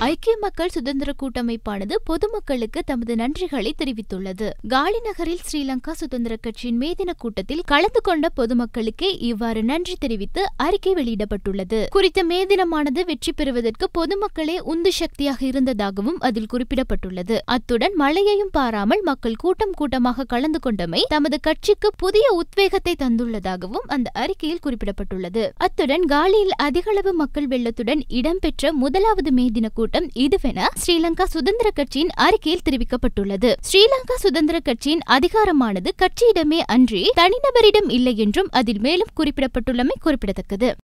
ஐக்கிய மக்கள் சுதந்திர கூட்டமைப்பானது பொதுமக்களுக்கு தமது நன்றிகளை தெரிவித்துள்ளது காலி நகரில் ஸ்ரீலங்கா சுதந்திர கட்சியின் மேதின கூட்டத்தில் கலந்து கொண்ட பொதுமக்களுக்கே இவ்வாறு நன்றி தெரிவித்து அறிக்கை வெளியிடப்பட்டுள்ளது குறித்த மேதினமானது வெற்றி பெறுவதற்கு பொதுமக்களே உந்து சக்தியாக இருந்ததாகவும் அதில் குறிப்பிடப்பட்டுள்ளது அத்துடன் மழையையும் பாராமல் மக்கள் கூட்டம் கூட்டமாக கலந்து கொண்டமை தமது கட்சிக்கு புதிய உத்வேகத்தை தந்துள்ளதாகவும் அந்த அறிக்கையில் குறிப்பிடப்பட்டுள்ளது அத்துடன் காலியில் அதிகளவு மக்கள் வெள்ளத்துடன் இடம்பெற்ற முதலாவது மே தின கூட்டம் இதுவென ஸ்ரீலங்கா சுதந்திர கட்சியின் அறிக்கையில் தெரிவிக்கப்பட்டுள்ளது ஸ்ரீலங்கா சுதந்திர கட்சியின் அதிகாரமானது கட்சியிடமே அன்றி தனிநபரிடம் இல்லை என்றும் அதில் மேலும் குறிப்பிடப்பட்டுள்ளமை குறிப்பிடத்தக்கது